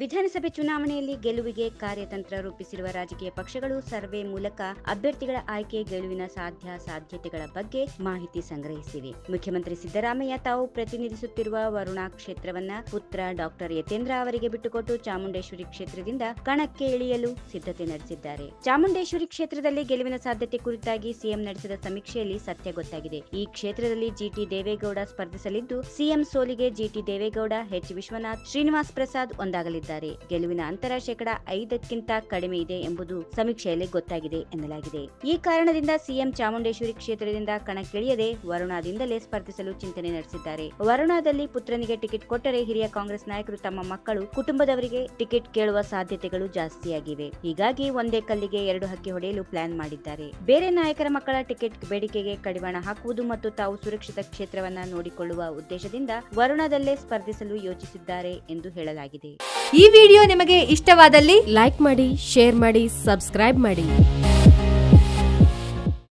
ವಿಧಾನಸಭೆ ಚುನಾವಣೆಯಲ್ಲಿ ಗೆಲುವಿಗೆ ಕಾರ್ಯತಂತ್ರ ರೂಪಿಸಿರುವ ರಾಜಕೀಯ ಪಕ್ಷಗಳು ಸರ್ವೆ ಮೂಲಕ ಅಭ್ಯರ್ಥಿಗಳ ಆಯ್ಕೆ ಗೆಲುವಿನ ಸಾಧ್ಯ ಸಾಧ್ಯತೆಗಳ ಬಗ್ಗೆ ಮಾಹಿತಿ ಸಂಗ್ರಹಿಸಿವೆ ಮುಖ್ಯಮಂತ್ರಿ ಸಿದ್ದರಾಮಯ್ಯ ತಾವು ಪ್ರತಿನಿಧಿಸುತ್ತಿರುವ ವರುಣಾ ಕ್ಷೇತ್ರವನ್ನ ಪುತ್ರ ಡಾಕ್ಟರ್ ಯತೇಂದ್ರ ಅವರಿಗೆ ಬಿಟ್ಟುಕೊಟ್ಟು ಚಾಮುಂಡೇಶ್ವರಿ ಕ್ಷೇತ್ರದಿಂದ ಕಣಕ್ಕೆ ಇಳಿಯಲು ಸಿದ್ಧತೆ ನಡೆಸಿದ್ದಾರೆ ಚಾಮುಂಡೇಶ್ವರಿ ಕ್ಷೇತ್ರದಲ್ಲಿ ಗೆಲುವಿನ ಸಾಧ್ಯತೆ ಕುರಿತಾಗಿ ಸಿಎಂ ನಡೆಸಿದ ಸಮೀಕ್ಷೆಯಲ್ಲಿ ಸತ್ಯ ಗೊತ್ತಾಗಿದೆ ಈ ಕ್ಷೇತ್ರದಲ್ಲಿ ಜಿಟಿ ದೇವೇಗೌಡ ಸ್ಪರ್ಧಿಸಲಿದ್ದು ಸಿಎಂ ಸೋಲಿಗೆ ಜಿಟಿ ದೇವೇಗೌಡ ಎಚ್ ವಿಶ್ವನಾಥ್ ಶ್ರೀನಿವಾಸ್ ಪ್ರಸಾದ್ ಒಂದಾಗಲಿದ್ದಾರೆ ಗೆಲುವಿನ ಅಂತರ ಶೇಕಡ ಐದಕ್ಕಿಂತ ಕಡಿಮೆ ಇದೆ ಎಂಬುದು ಸಮೀಕ್ಷೆಯಲ್ಲಿ ಗೊತ್ತಾಗಿದೆ ಎನ್ನಲಾಗಿದೆ ಈ ಕಾರಣದಿಂದ ಸಿಎಂ ಚಾಮುಂಡೇಶ್ವರಿ ಕ್ಷೇತ್ರದಿಂದ ಕಣಕ್ಕಿಳಿಯದೆ ವರುಣಾದಿಂದಲೇ ಸ್ಪರ್ಧಿಸಲು ಚಿಂತನೆ ನಡೆಸಿದ್ದಾರೆ ವರುಣಾದಲ್ಲಿ ಪುತ್ರನಿಗೆ ಟಿಕೆಟ್ ಕೊಟ್ಟರೆ ಹಿರಿಯ ಕಾಂಗ್ರೆಸ್ ನಾಯಕರು ತಮ್ಮ ಮಕ್ಕಳು ಕುಟುಂಬದವರಿಗೆ ಟಿಕೆಟ್ ಕೇಳುವ ಸಾಧ್ಯತೆಗಳು ಜಾಸ್ತಿಯಾಗಿವೆ ಹೀಗಾಗಿ ಒಂದೇ ಕಲ್ಲಿಗೆ ಎರಡು ಹಕ್ಕಿ ಹೊಡೆಯಲು ಪ್ಲಾನ್ ಮಾಡಿದ್ದಾರೆ ಬೇರೆ ನಾಯಕರ ಮಕ್ಕಳ ಟಿಕೆಟ್ ಬೇಡಿಕೆಗೆ ಕಡಿವಾಣ ಹಾಕುವುದು ಮತ್ತು ತಾವು ಸುರಕ್ಷಿತ ಕ್ಷೇತ್ರವನ್ನ ನೋಡಿಕೊಳ್ಳುವ ಉದ್ದೇಶದಿಂದ ವರುಣಾದಲ್ಲೇ ಸ್ಪರ್ಧಿಸಲು ಯೋಚಿಸಿದ್ದಾರೆ ಎಂದು ಹೇಳಲಾಗಿದೆ ಈ ವಿಡಿಯೋ ನಿಮಗೆ ಇಷ್ಟವಾದಲ್ಲಿ ಲೈಕ್ ಮಾಡಿ ಶೇರ್ ಮಾಡಿ ಸಬ್ಸ್ಕ್ರೈಬ್ ಮಾಡಿ